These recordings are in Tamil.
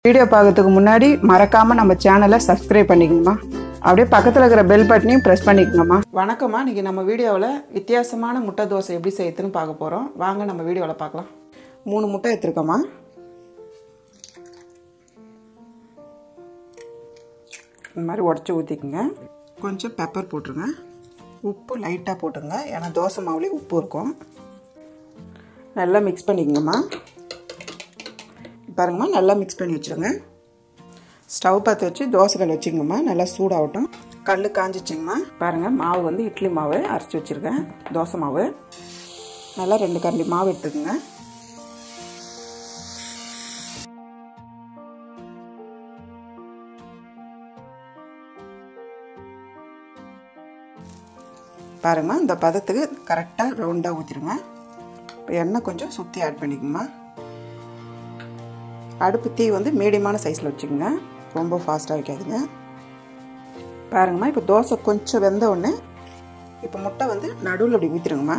வீடியோ பார்க்கறதுக்கு முன்னாடி மறக்காம நம்ம சேனலை சப்ஸ்கிரைப் பண்ணிக்கணுமா அப்படியே பக்கத்தில் இருக்கிற பெல் பட்டனையும் ப்ரெஸ் பண்ணிக்கோங்கம்மா வணக்கம்மா இன்னைக்கு நம்ம வீடியோவில் வித்தியாசமான முட்டை தோசை எப்படி செய்யுதுன்னு பார்க்க போகிறோம் வாங்க நம்ம வீடியோவில் பார்க்கலாம் மூணு முட்டை எடுத்துருக்கோம்மா இந்த மாதிரி உடச்சி ஊற்றிக்குங்க கொஞ்சம் பெப்பர் போட்டுருங்க உப்பு லைட்டாக போட்டுங்க ஏன்னா தோசை மாவுலேயே உப்பு இருக்கும் நல்லா மிக்ஸ் பண்ணிக்கோங்கம்மா பாருங்கம்மா நல்லா மிக்ஸ் பண்ணி வச்சுருங்க ஸ்டவ் பற்ற வச்சு தோசைக்கல் வச்சுக்கோங்கம்மா நல்லா சூடாகட்டும் கல் காஞ்சிச்சிங்கம்மா பாருங்கள் மாவு வந்து இட்லி மாவு அரைச்சி வச்சுருக்கேன் தோசை மாவு நல்லா ரெண்டு கரண்டி மாவு எடுத்துக்கோங்க பாருங்கம்மா இந்த பதத்துக்கு கரெக்டாக ரவுண்டாக ஊற்றிடுங்க இப்போ எண்ணெய் கொஞ்சம் சுற்றி ஆட் பண்ணிக்கோங்கம்மா அடுப்பு தீ வந்து மீடியமான சைஸில் வச்சுக்கோங்க ரொம்ப ஃபாஸ்ட்டாக வைக்காதுங்க பாருங்கம்மா இப்போ தோசை கொஞ்சம் வெந்த உடனே இப்போ முட்டை வந்து நடுவில் அப்படி ஊற்றிடுங்கம்மா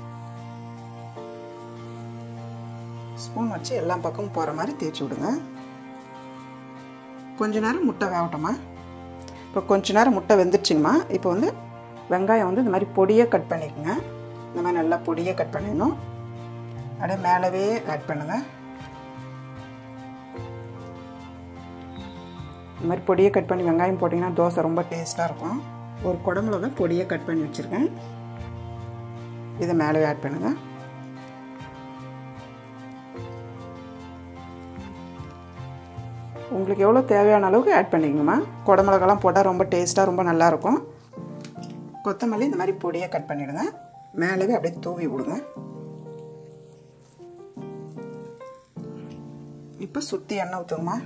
ஸ்பூன் வச்சு எல்லா பக்கமும் போகிற மாதிரி தேய்ச்சி விடுங்க கொஞ்ச நேரம் முட்டை வேகட்டும்மா இப்போ கொஞ்ச நேரம் முட்டை வெந்துருச்சுங்கம்மா இப்போ வந்து வெங்காயம் வந்து இந்த மாதிரி பொடியாக கட் பண்ணிக்கோங்க இந்த மாதிரி நல்லா பொடியாக கட் பண்ணிடணும் அப்படியே மேலவே ஆட் பண்ணுங்கள் இந்த மாதிரி பொடியை கட் பண்ணி வெங்காயம் போட்டிங்கன்னா தோசை ரொம்ப டேஸ்ட்டாக இருக்கும் ஒரு குடம்புல பொடியை கட் பண்ணி வச்சுருக்கேன் இதை மேலே ஆட் பண்ணுங்கள் உங்களுக்கு எவ்வளோ தேவையான அளவுக்கு ஆட் பண்ணிக்கங்கம்மா குடமிளகாலாம் போட்டால் ரொம்ப டேஸ்ட்டாக ரொம்ப நல்லாயிருக்கும் கொத்தமல்லி இந்த மாதிரி பொடியை கட் பண்ணிவிடுங்க மேலேவே அப்படியே தூவி விடுங்க இப்போ சுற்றி எண்ணெய் ஊற்றுங்கம்மா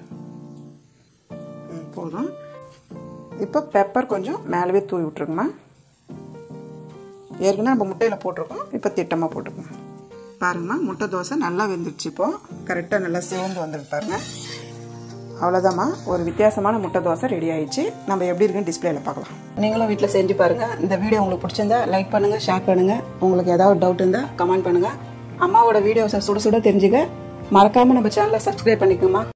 போதும் இப்போ பெப்பர் கொஞ்சம் மேலவே தூவி விட்ருங்கம்மா ஏற்கனவே நம்ம முட்டையில் போட்டிருக்கோம் இப்போ திட்டமாக போட்டுக்கோங்க பாருங்கம்மா முட்டை தோசை நல்லா வெந்துடுச்சு இப்போ கரெக்டாக நல்லா சேர்ந்து வந்துருக்கு பாருங்க அவ்வளோதாம்மா ஒரு வித்தியாசமான முட்டை தோசை ரெடி ஆயிடுச்சு நம்ம எப்படி இருக்குன்னு டிஸ்பிளேல பார்க்கலாம் நீங்களும் வீட்டில் செஞ்சு பாருங்கள் இந்த வீடியோ உங்களுக்கு பிடிச்சிருந்தா லைக் பண்ணுங்கள் ஷேர் பண்ணுங்கள் உங்களுக்கு ஏதாவது டவுட் இருந்தால் கமெண்ட் பண்ணுங்கள் அம்மாவோட வீடியோஸை சுட சுட தெரிஞ்சுக்க மறக்காமல் நம்ம சேனலை சப்ஸ்கிரைப் பண்ணிக்கோமா